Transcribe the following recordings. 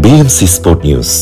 B M C sport news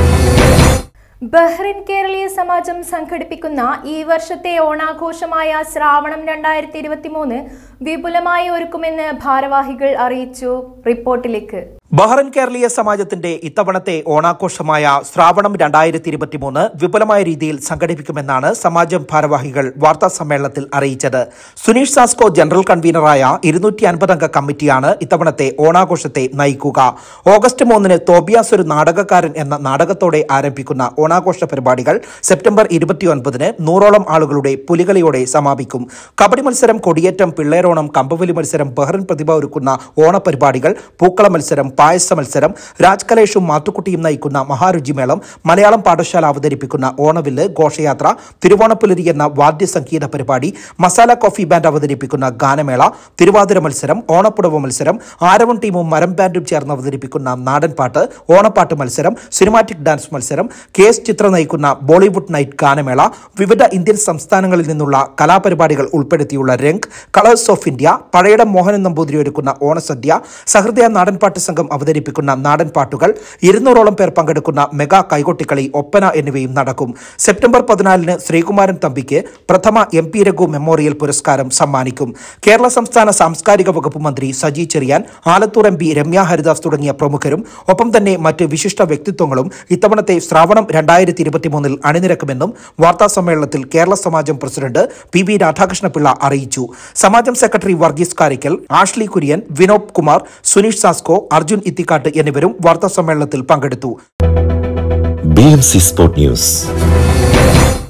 Bahrain Keraleeya Samajam സംഘടിപ്പിക്കുന്ന ഈ വർഷത്തെ ഓണാഘോഷമായ ശ്രാവണം രണ്ടായിരത്തി ഇരുപത്തിമൂന്ന് വിപുലമായി ഒരുക്കുമെന്ന് ഭാരവാഹികൾ അറിയിച്ചു റിപ്പോർട്ടിലേക്ക് ബഹ്റൻ കേരളീയ സമാജത്തിന്റെ ഇത്തവണത്തെ ഓണാഘോഷമായ ശ്രാവണം രണ്ടായിരത്തി ഇരുപത്തിമൂന്ന് വിപുലമായ രീതിയിൽ സംഘടിപ്പിക്കുമെന്നാണ് സമാജം ഭാരവാഹികൾ വാർത്താ സമ്മേളനത്തിൽ അറിയിച്ചത് സുനീഷ് സാസ്കോ ജനറൽ കൺവീനറായ ഇരുന്നൂറ്റി അൻപത് അംഗ കമ്മിറ്റിയാണ് ഇത്തവണത്തെ ഓണാഘോഷത്തെ നയിക്കുക ഓഗസ്റ്റ് മൂന്നിന് തോബിയാസ് ഒരു നാടകക്കാരൻ എന്ന നാടകത്തോടെ ആരംഭിക്കുന്ന ഓണാഘോഷ പരിപാടികൾ സെപ്റ്റംബർ ഇരുപത്തിയൊൻപതിന് നൂറോളം ആളുകളുടെ പുലികളിയോടെ സമാപിക്കും കബഡി മത്സരം കൊടിയേറ്റം പിള്ളേരോണം കമ്പവലി മത്സരം ബഹ്റിൻ പ്രതിഭ ഒരുക്കുന്ന ഓണപരിപാടികൾ പൂക്കള മത്സരം പായസ മത്സരം രാജ് കലേഷും മാത്തുക്കുട്ടിയും നയിക്കുന്ന മഹാരുചി മേളം മലയാളം പാഠശാല അവതരിപ്പിക്കുന്ന ഓണവില്ല് ഘോഷയാത്ര തിരുവോണപ്പുലരി എന്ന വാദ്യ സംഗീത പരിപാടി മസാല കോഫി ബാൻഡ് അവതരിപ്പിക്കുന്ന ഗാനമേള തിരുവാതിര മത്സരം ഓണപ്പുടവ മത്സരം ആരവൺ ടീമും മരം ബാൻഡും ചേർന്ന് അവതരിപ്പിക്കുന്ന നാടൻ പാട്ട് ഓണപ്പാട്ട് മത്സരം സിനിമാറ്റിക് ഡാൻസ് മത്സരം കെ എസ് ചിത്ര നയിക്കുന്ന ബോളിവുഡ് നൈറ്റ് ഗാനമേള വിവിധ ഇന്ത്യൻ സംസ്ഥാനങ്ങളിൽ നിന്നുള്ള കലാപരിപാടികൾ ഉൾപ്പെടുത്തിയുള്ള Rang colours of India Pazhayidam Mohanan Namboothiri ഒരുക്കുന്ന ഓണസദ്യ സഹൃദയ നാടൻപാട്ട് സംഘം അവതരിപ്പിക്കുന്ന നാടൻ പാട്ടുകൾ ഇരുന്നൂറോളം പേർ പങ്കെടുക്കുന്ന മെഗാ കൈകൊട്ടിക്കളി ഒപ്പന എന്നിവയും നടക്കും സെപ്റ്റംബർ പതിനാലിന് ശ്രീകുമാരൻ തമ്പിക്ക് പ്രഥമ എം പി രഘു മെമ്മോറിയൽ പുരസ്കാരം സമ്മാനിക്കും കേരള സംസ്ഥാന സാംസ്കാരിക വകുപ്പ് മന്ത്രി സജി ചെറിയാൻ ആലത്തൂർ എം പി രമ്യ ഹരിദാസ് തുടങ്ങിയ പ്രമുഖരും ഒപ്പം തന്നെ മറ്റ് വിശിഷ്ട വ്യക്തിത്വങ്ങളും ഇത്തവണത്തെ ശ്രാവണം രണ്ടായിരത്തി ഇരുപത്തിമൂന്നിൽ അണിനിരക്കുമെന്നും വാർത്താ സമ്മേളനത്തിൽ Kerala Samajam president P V Radhakrishnapillai അറിയിച്ചു സമാജം സെക്രട്ടറി വർഗീസ് കാരിക്കൽ ആഷ്ലി കുര്യൻ വിനോദ് കുമാർ സുനീഷ് സാസ്കോ അർജുൻ ഇത്തിക്കാട്ട് എന്നിവരും വാർത്താ സമ്മേളനത്തിൽ പങ്കെടുത്തു B M C sport news